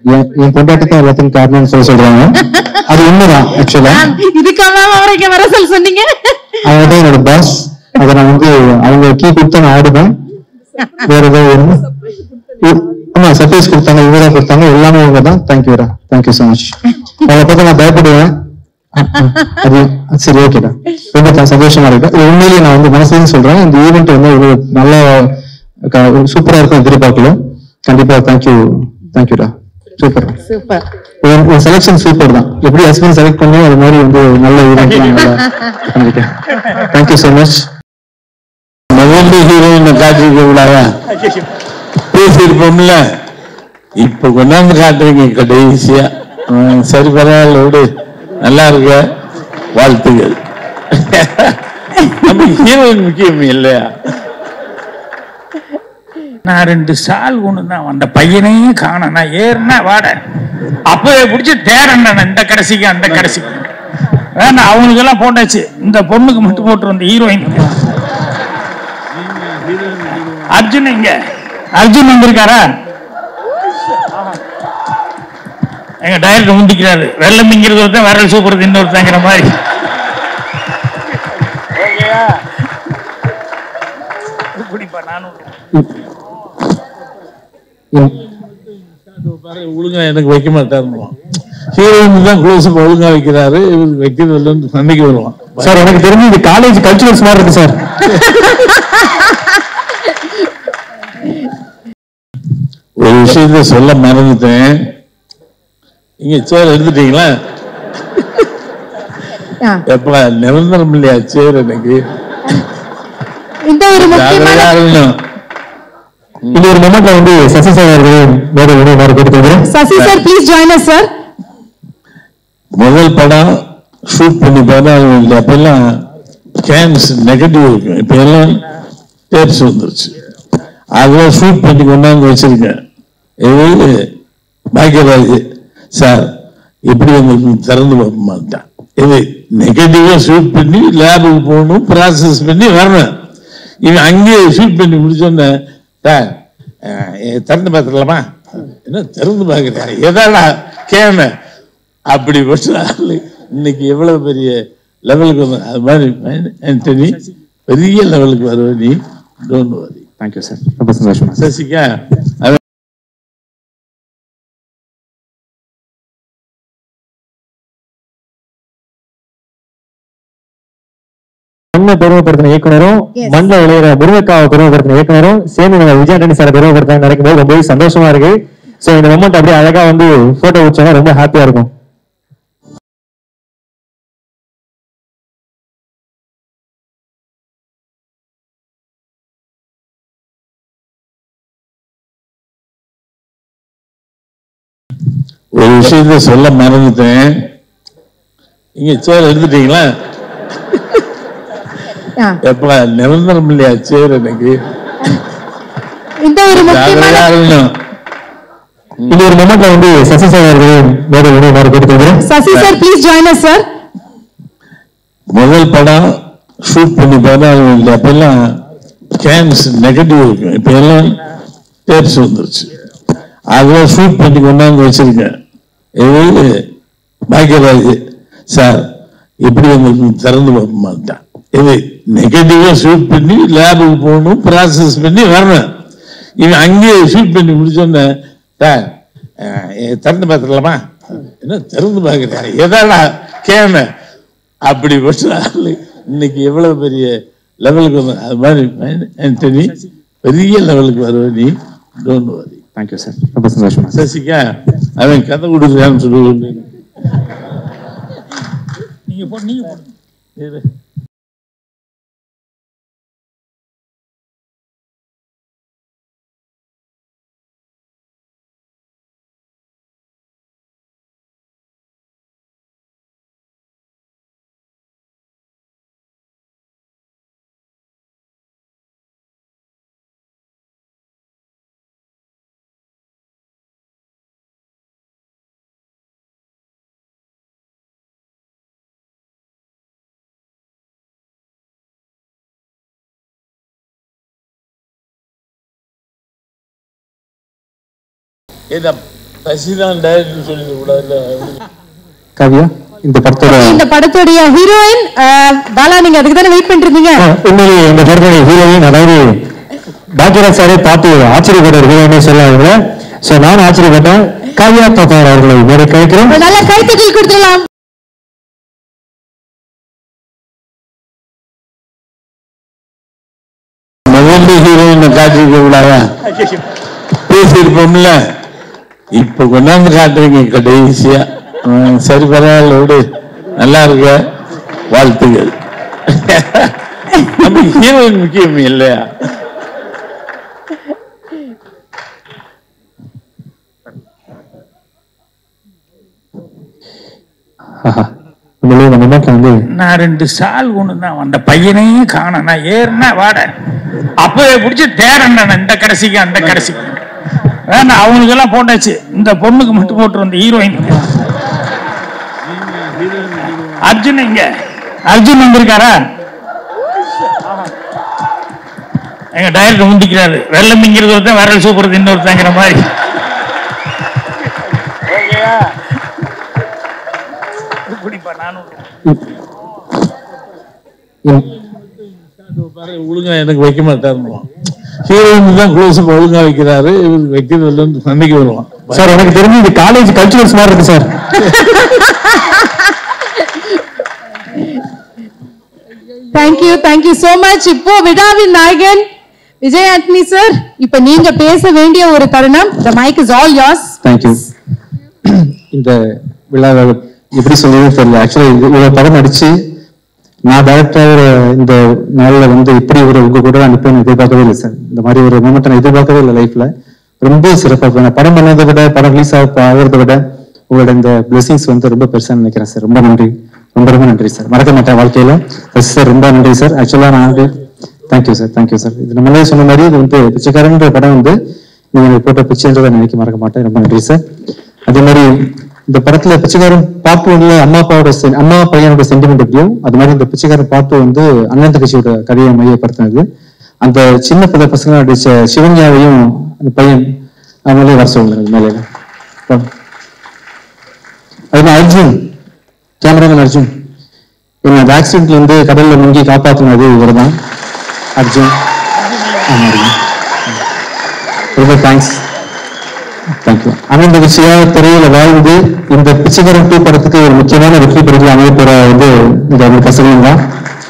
என் என் பொண்டாட்டி தான் எல்லாத்துக்கும் காரணம்னு சொல்லி சொல்றாங்க அது உண்மைதான் ஆக்சுவலா இதுக்காக அவரை இங்க வர சொல்ல சொன்னீங்க அவங்க தான் என்னோட பாஸ் அதை நான் வந்து அவங்க கீ கொடுத்தா நான் ஆடுவேன் வேற ஏதாவது ஒண்ணு இ- ஆமா சர்ப்ரைஸ் கொடுத்தாங்க இவங்க தான் கொடுத்தாங்க எல்லாமே இவங்க தான் தேங்க்யூ வரா தேங்க்யூ ஸோ மச் அவங்களை பார்த்து நான் பயப்படுவேன் அது சரி ஓகேடா ரொம்ப த- சந்தோஷமா இருக்கு இது உண்மையிலேயே நான் வந்து மனசுலேயும் சொல்றேன் இந்த ஈவெண்ட் வந்து ஒரு நல்ல சூப்பரா இருக்கும் எதிர்பார்க்கல கண்டிப்பா தேங்க்யூ தேங்க்யூடா சூப்பர் சூப்பர் உன் செலெக்ஷன் சூப்பர் தான் எப்படி ஹஸ்பண்ட் செலக்ட் பண்ணி அது மாதிரி வந்து ஒரு நல்ல ஈவெண்ட் பண்ணிருக்கேன் தேங்க்யூ ஸோ மச் முதல்ல ஹீரோயினை காட்டிருக்க கூடாதா பேசியிருப்போம்ல இப்ப கொண்டாந்து காட்டுறீங்க கடைசியா ம், சரி பரவாயில்ல விடு நல்லா இருக்க வாழ்த்துகள் நம்ம ஹீரோயின் முக்கியம் இல்லையா நான் ரெண்டு சால் கொண்டு தான் அந்த பையனையும் காணோம் நான் ஏறினா வாட அப்பவே பிடிச்சி தேரன் நான் இந்த கடைசிக்கு அந்த கடைசிக்கு வேணாம் அவனுக்கெல்லாம் போட்டாச்சு இந்த பொண்ணுக்கு மட்டும் போட்டு வந்த ஹீரோயின் அர்ஜுன் இங்க அர்ஜுன் வந்திருக்காரா எங்க டைரக்டர் முந்திக்கிறாரு வெள்ளம் திங்கிறது ஒருத்தன் விரல் சூப்பர் இன்னொருத்தங்கிற மாதிரி ஓகேயா குடிப்பா நானும் பாரு, ஒழுங்கா எனக்கு வைக்க மாட்டாருன்னு ஹீரோயின் தான் க்ளோஸ் ஒழுங்கா வைக்கிறாரு இவர் வைக்கிறது இல்லைன்னு சண்டைக்கு வருவான் சார் எனக்கு தெரிஞ்சு இது காலேஜ் கல்ச்சுரல்ஸ் மாதிரி இருக்கு சார் ஒரு விஷயத்த சொல்ல மறந்துட்டேன் இங்க சேர் எடுத்துட்டீங்களா எப்ப நிரந்தரம் இல்லையா சேர் எனக்கு இந்த ஒரு முக்கியமான ஜாகிரதையா இருக்கணும். இந்த ஒரு மொமெண்ட்ல வந்து சசி சார் அவர்கள் வேற உணவு மாதிரி கேட்டுக்கிறேன் Sasi sir please join us sir முதல் படம் ஷூட் பண்ணி பதினாலு மணிக்கு அப்பெல்லாம் கேன்ஸ் நெகட்டிவ் இருக்கும் இப்ப எல்லாம் டேப்ஸ் வந்துருச்சு அதெல்லாம் ஷூட் பண்ணி கொண்டாந்து வச்சிருக்கேன் இது பாக்கியராஜ் சார் எப்படி வந்து திறந்து பார்க்க மாட்டான் இது நெகட்டிவா ஷூட் பண்ணி லேபுக்கு போகணும் ப்ராசஸ் பண்ணி வரணும் இவன் அங்கேயே ஷூட் பண்ணி முடிச்சோன்னே சார் அஹ், இதை திறந்து பார்த்துக்கலாமா என்ன திறந்து பார்க்குறேன் எதாடா கேன அப்படி ஆளு இன்னைக்கு எவ்வளவு பெரிய லெவலுக்கு வந்து அது மாதிரி ஆண்டனி பெரிய லெவலுக்கு வருவ நீ டோன்ட் வரி தேங்க்யூ சார் ரொம்ப சந்தோஷமா சசிகா அது மண்ணை பெருமைப்படுத்தின இயக்குனரும் Yes. மண்ணில் விளையிற முருங்கக்காவை பெருமைப்படுத்தின இயக்குனரும் சேர்ந்து நம்ம விஜய் ஆண்டனி சாரை பெருமைப்படுத்த நடக்கும்போது ரொம்பவே சந்தோஷமா இருக்கு சோ இந்த மொமெண்ட் அப்படியே அழகா வந்து போட்டோ வச்சோன்னா ரொம்ப ஹாப்பியா இருக்கும் ஒரு விஷயத்த சொல்ல மறந்துட்டேன் இங்க சேர் எடுத்துட்டீங்களா எப்ப நிரந்தரம் இல்லையா சேர் எனக்கு இந்த ஒரு முக்கியமான ஜாகிரதையா இருக்கணும். இந்த ஒரு மொமெண்ட்ல வந்து சசி சார் அவர்கள் வேற உணவு மாதிரி கேட்டுக்கிறேன் Sasi sir please join us sir முதல் படம் ஷூட் பண்ணி பதினாலு மணிக்கு அப்பெல்லாம் கேன்ஸ் நெகட்டிவ் இருக்கும் இப்ப எல்லாம் டேப்ஸ் வந்துருச்சு அதெல்லாம் ஷூட் பண்ணி கொண்டாந்து வச்சிருக்கேன் இது பாக்கியராஜ் சார் எப்படி வந்து திறந்து பார்க்க மாட்டான் இது நெகட்டிவா ஷூட் பண்ணி லேபுக்கு போகணும் ப்ராசஸ் பண்ணி வரணும் இவன் அங்கேயே ஷூட் பண்ணி முடிச்சோன்னே சார் அஹ், இதை திறந்து பார்த்துக்கலாமா என்ன திறந்து பார்க்குறேன் எதாடா கேன அப்படி ஆளு இன்னைக்கு எவ்வளவு பெரிய லெவலுக்கு வந்து அது மாதிரி ஆண்டனி பெரிய லெவலுக்கு வருவ நீ டோன்ட் வரி தேங்க்யூ சார் ரொம்ப சந்தோஷமா சசிகா அவன் கதை கொடுக்குறான்னு சொல்லுவேன் நீங்க போ நீங்க போடுங்க இந்த சசிதான் டைரக்டர் சொல்லிட கூடாது காவியா இந்த படத்தோட இந்த படத்துடைய ஹீரோயின் பாலா நீங்க அதுக்கு தானே வெயிட் பண்ணிட்டு இருந்தீங்க ஆ, உண்மையிலேயே இந்த படத்தோட ஹீரோயின் அதாவது பாக்யராஜ் சாரே பார்த்து ஆச்சரியப்பட்ட ஹீரோயினே சொல்லாங்க சோ நான் ஆச்சரியப்பட்டேன் காவியா தாத்தார் அவர்களை வேற கேட்கிறேன் ஒரு நல்ல கைத்தட்டல் கொடுத்துடலாம் முதல்ல ஹீரோயினை காட்டிருக்க கூடாதா பேசியிருப்போம்ல இப்ப கொண்டாந்து காட்டுறீங்க கடைசியா ம், சரி பரவாயில்ல விடு நல்லா இருக்க வாழ்த்துகள் நம்ம ஹீரோயின் முக்கியம் இல்லையா ஆஹா. உண்மையிலேயே இந்த மொமெண்ட்ல வந்து நான் ரெண்டு சால் கொண்டு தான் அந்த பையனையும் காணோம் நான் ஏறினா வாட அப்பவே பிடிச்சி தேரண்ட இந்த கடைசிக்கு அந்த கடைசிக்கு வேணாம் அவங்களுக்கெல்லாம் போட்டாச்சு இந்த பொண்ணுக்கு மட்டும் போட்டு வந்த ஹீரோயின் அர்ஜுன் இங்க அர்ஜுன் வந்திருக்காரா எங்க டைரக்டர் முந்திக்கிறாரு வெள்ளம் திங்கிறது ஒருத்தன் விரல் சூப்பர் இன்னொருத்தங்கிற மாதிரி ஓகேயா குடிப்பா நானும் இந்த- ஒழுங்கா எனக்கு வைக்க மாட்டாருமா ஹீரோயின் தான் க்ளோஸ் ஒழுங்கா வைக்கிறாரு இவர் வைக்கிறது இல்லைன்னு சண்டைக்கு வருவான் சார் எனக்கு தெரிஞ்சு இது காலேஜ் கல்ச்சுரல்ஸ் மாதிரி இருக்கு sir thank you thank you so much இப்போ விடாவின் நாயகன் விஜய் ஆண்டனி சார் இப்ப நீங்க பேச வேண்டிய ஒரு தருணம் the mic is all yours thank you இந்த விழாவை எப்படி சொல்றதுன்னு தெரியல ஆக்சுவலி இவ்வளவு படம் நடிச்சு நான் டேரக்டர் இந்த நாள்ல வந்து இப்படி ஒரு உங்க கூட நான் நிப்பேன்னு எதிர்பார்க்கவே இல்லை சார் இந்த மாதிரி ஒரு மூமெண்ட் நான் எதிர்பார்க்கவே இல்லை லைஃப்ல ரொம்ப சிறப்பா இருக்கு. நான் படம் பண்ணதை விட படம் ரிலீஸ் ஆகிறத விட உங்களோட இந்த பிளெஸிங்ஸ் வந்து ரொம்ப பெருசா நினைக்கிறேன் சார் ரொம்ப நன்றி ரொம்ப ரொம்ப நன்றி சார் மறக்க மாட்டேன் வாழ்க்கையில எஸ் சார் ரொம்ப நன்றி சார் ஆக்சுவலா நான் வந்து தேங்க்யூ சார் தேங்க்யூ சார் இது நம்மளே சொன்ன மாதிரி இது வந்து பிச்சைக்காரன்ற படம் வந்து நீங்க எனக்கு போட்ட பிச்சைன்றதை நினைக்க மறக்க மாட்டேன் ரொம்ப நன்றி சார் அதே மாதிரி இந்த படத்துல பிச்சைக்காரன் பாட்டு ஒன்றுல அம்மா அப்பாவோட sen- அம்மா பையனோட சென்டிமெண்ட் எப்படியோ அது மாதிரி இந்த பிச்சைக்காரன் பாட்டு வந்து அண்ணன் தங்கச்சியோட கதையை மையப்படுத்தினது அந்த சின்ன பிள்ளை பசங்க நடிச்ச சிவன்யாவையும் அந்த பையன் அவங்களே வர சொல்லுங்க மேலே அது மாதிரி அர்ஜுன் கேமராமேன் அர்ஜுன் என்ன அந்த ஆக்சிடென்ட்ல இருந்து கடல்ல முங்கி காப்பாத்தினது இவர் தான் அர்ஜுன் ஆமா, அர்ஜுன். ரொம்ப தேங்க்ஸ் தேங்க்யூ அனந்த விஷயா திரையில வாழ்ந்து இந்த பிச்சைக்காரன் டூ படத்துக்கு ஒரு முக்கியமான வெற்றி பெறுதல் அமைய போற வந்து இந்த ஒரு பசங்களும் தான்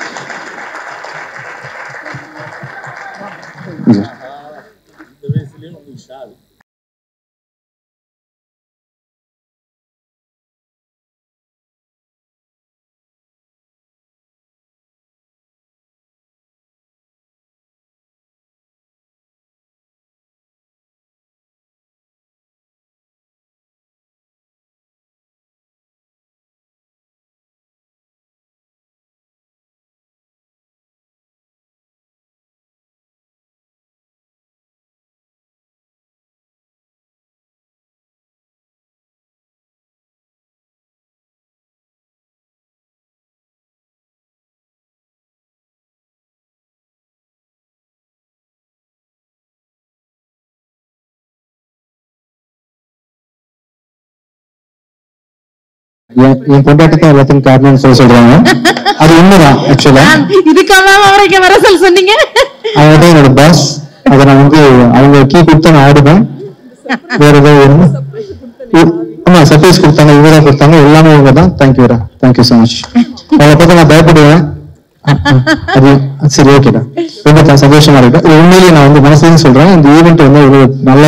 என் என் பொண்டாட்டி தான் எல்லாத்துக்கும் காரணம்னு சொல்லி சொல்றாங்க அது உண்மைதான் ஆக்சுவலா இதுக்காக அவரை இங்க வர சொல்ல சொன்னீங்க அவங்க தான் என்னோட பாஸ் அதை நான் வந்து அவங்க கீ கொடுத்து நான் ஆடுவேன் வேற ஏதாவது ஒண்ணு இ- ஆமா சர்ப்ரைஸ் கொடுத்தாங்க இவங்க தான் கொடுத்தாங்க எல்லாமே இவங்க தான் தேங்க்யூ வரா தேங்க்யூ ஸோ மச் அவங்களை பார்த்து நான் பயப்படுவேன் அஹ், அஹ், அது சரி ஓகேடா ரொம்ப த- சந்தோஷமா இருக்கு இது உண்மையிலேயே நான் வந்து மனசுலேருந்து சொல்றேன் இந்த ஈவெண்ட் வந்து ஒரு நல்ல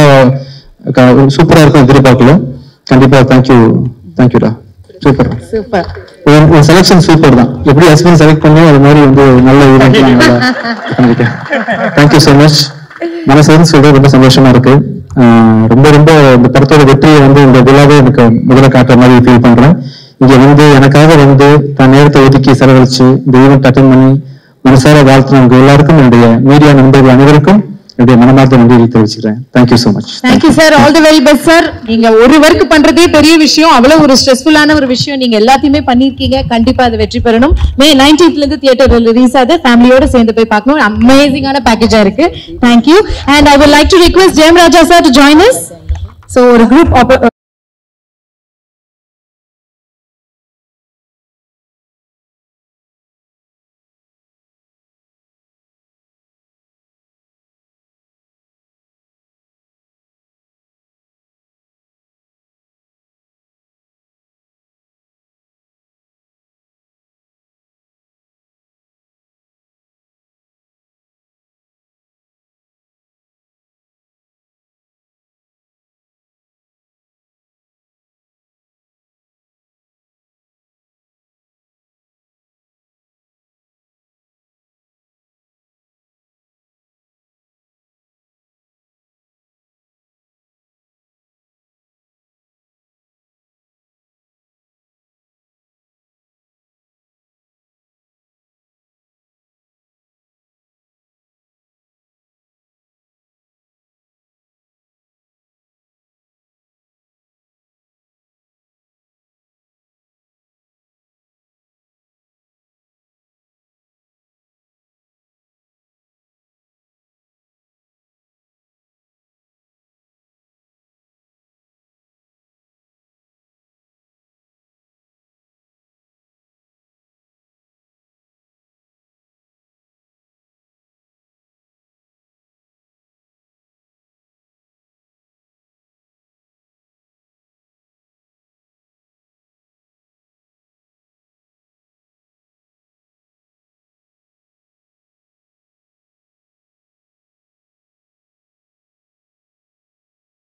சூப்பரா இருக்கும் எதிர்பார்க்கல கண்டிப்பா தேங்க்யூ தேங்க்யூடா சூப்பர் சூப்பர் உன் செலெக்ஷன் சூப்பர் தான் எப்படி ஹஸ்பண்ட் செலக்ட் பண்ணி அது மாதிரி வந்து நல்ல ஈவெண்ட் பண்ணிருக்கேன் தேங்க்யூ ஸோ மச் மனசுலேருந்து சொல்றது ரொம்ப சந்தோஷமா இருக்கு ஆஹ் ரொம்ப ரொம்ப இந்த படத்தோட வெற்றியை வந்து இந்த விழாவே எனக்கு முதல்ல காட்டுற மாதிரி ஃபீல் பண்றேன் இங்க வந்து எனக்காக வந்து தன் நேரத்தை ஒதுக்கி செலவழிச்சு இந்த ஈவெண்ட் அட்டன் பண்ணி மனசார வாழ்த்து உங்க எல்லாருக்கும் என்னுடைய மீடியா நண்பர்கள் அனைவருக்கும் என்னுடைய மனமார்ந்த நன்றியை தெரிவிச்சுக்கிறேன் thank you so much thank you sir all the very best sir நீங்க ஒரு ஒர்க் பண்றதே பெரிய விஷயம் அவ்வளவு ஒரு ஸ்ட்ரெஸ்ஃபுல்லான ஒரு விஷயம் நீங்க எல்லாத்தையுமே பண்ணிருக்கீங்க கண்டிப்பா அது வெற்றி பெறணும் மே 19th ல இருந்து தியேட்டர் ரிலீஸ் ஆகுது ஃபேமிலியோட சேர்ந்து போய் பார்க்கணும் அமேசிங்கான பேக்கேஜா இருக்கு thank you and I would like to request Jayam Raja sir to join us so ஒரு குரூப்